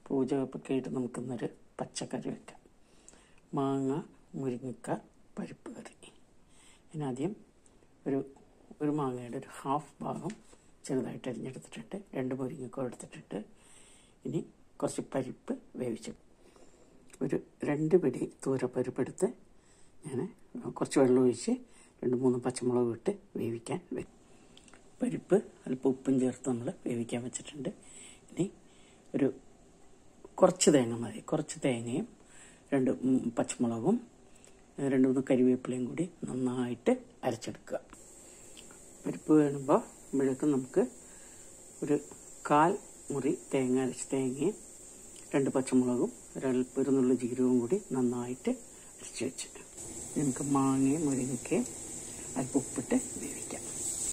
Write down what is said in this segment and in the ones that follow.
പൂജയൊക്കെ ആയിട്ട് നമുക്കിന്നൊരു പച്ചക്കറി വെക്കാം മാങ്ങ മുരിങ്ങക്ക പരിപ്പ് കറി ഇതിനാദ്യം ഒരു ഒരു മാങ്ങയുടെ ഒരു ഹാഫ് ഭാഗം ചെറുതായിട്ട് അരിഞ്ഞെടുത്തിട്ടുണ്ട് രണ്ട് മുരിങ്ങക്ക എടുത്തിട്ടുണ്ട് ഇനി കുറച്ച് പരിപ്പ് വേവിച്ചു ഒരു രണ്ട് പിടി തൂരപ്പരിപ്പ് എടുത്ത് ഞാൻ കുറച്ച് വെള്ളം ഒഴിച്ച് രണ്ട് മൂന്ന് പച്ചമുളക് ഇട്ട് വേവിക്കാൻ വെക്കും പരിപ്പ് അല്പം ഉപ്പും ചേർത്ത് നമ്മൾ വേവിക്കാൻ വെച്ചിട്ടുണ്ട് ഇനി ഒരു കുറച്ച് തേങ്ങ മതി കുറച്ച് തേങ്ങയും രണ്ട് ഉം പച്ചമുളകും രണ്ട് മൂന്ന് കരിവേപ്പിലയും കൂടി നന്നായിട്ട് അരച്ചെടുക്കുക പരിപ്പ് വേണുമ്പോൾ ഇപ്പോഴേക്കും നമുക്ക് ഒരു കാൽ മുറി തേങ്ങ അരച്ച തേങ്ങയും രണ്ട് പച്ചമുളകും ഒരൽപ്പം ഒരു നുള്ളു ജീരകവും കൂടി നന്നായിട്ട് അരച്ച് വെച്ച് നമുക്ക് മാങ്ങയും മുരിങ്ങയ്ക്കയും അല്പം ഉപ്പിട്ട് വേവിക്കാം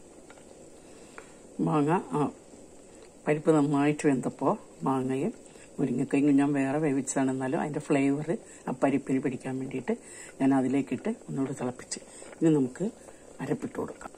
മാങ്ങ ആ, പരിപ്പ് നന്നായിട്ട് വെന്തപ്പോൾ മാങ്ങയും മുരിങ്ങക്കയും ഞാൻ വേറെ വേവിച്ചതാണ് എന്നാലും അതിൻ്റെ ഫ്ലേവർ ആ പരിപ്പിന് പിടിക്കാൻ വേണ്ടിയിട്ട് ഞാൻ അതിലേക്കിട്ട് ഒന്നുകൂടി തിളപ്പിച്ച് ഇനി നമുക്ക് അരപ്പിട്ട് കൊടുക്കാം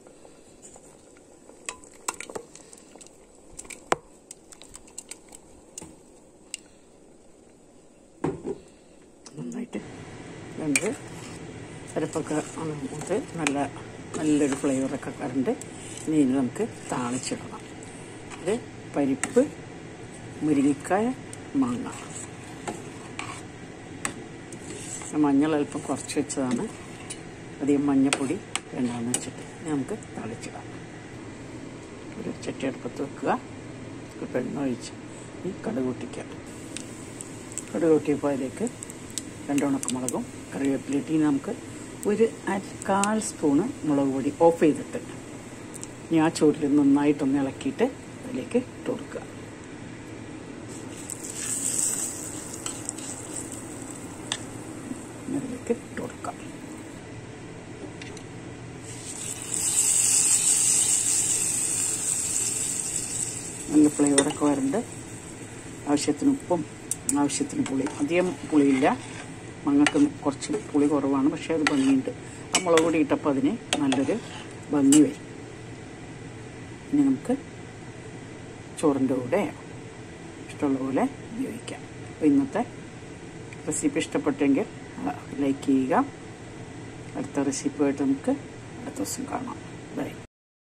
നന്നായിട്ട് രണ്ട് അരപ്പൊക്കെ ഇത് നല്ല നല്ലൊരു ഫ്ലേവറൊക്കെ കണ്ട് ഇനി ഇതിന് നമുക്ക് താളിച്ചിടണം ഇത് പരിപ്പ് മുരിങ്ങക്കായ മാങ്ങ മഞ്ഞൾ അല്പം കുറച്ച് വെച്ചതാണ് അധികം മഞ്ഞപ്പൊടി വേണ്ടാന്ന് വെച്ചിട്ട് ഇനി നമുക്ക് താളിച്ചിടാം ഒരു ചട്ടി അടുപ്പത്ത് വെക്കുക ഒരു എണ്ണ ഒഴിച്ച് ഈ കടുക് പൊട്ടിക്കാം കടുക് പൊട്ടിയപ്പോൾ അതിലേക്ക് രണ്ട് ഉണക്കമുളകും കറിവേപ്പിലിട്ട് ഇനി നമുക്ക് ഒരു അര കാൽ സ്പൂണ് മുളക് പൊടി ഓഫ് ചെയ്തിട്ട് ഇനി ആ ചോറിൽ നന്നായിട്ടൊന്ന് ഇളക്കിയിട്ട് അതിലേക്ക് ഇട്ട് കൊടുക്കുക ഇനി അതിലേക്ക് ഇട്ട് കൊടുക്കാം നല്ല ഫ്ലേവറൊക്കെ വരുന്നുണ്ട് ആവശ്യത്തിന് ഉപ്പും ആവശ്യത്തിന് പുളി അധികം പുളിയില്ല മങ്ങക്ക് കുറച്ച് പുളി കുറവാണ് പക്ഷേ അത് ഭംഗിയുണ്ട് ആ മുളക് പൊടി ഇട്ടപ്പോൾ അതിന് നല്ലൊരു ഭംഗി വരും ഇനി നമുക്ക് ചോറിൻ്റെ കൂടെ ഇഷ്ടമുള്ള പോലെ ഉപയോഗിക്കാം അപ്പോൾ ഇന്നത്തെ റെസിപ്പി ഇഷ്ടപ്പെട്ടെങ്കിൽ ലൈക്ക് ചെയ്യുക അടുത്ത റെസിപ്പിയായിട്ട് നമുക്ക് അടുത്ത ദിവസം കാണാം ബൈ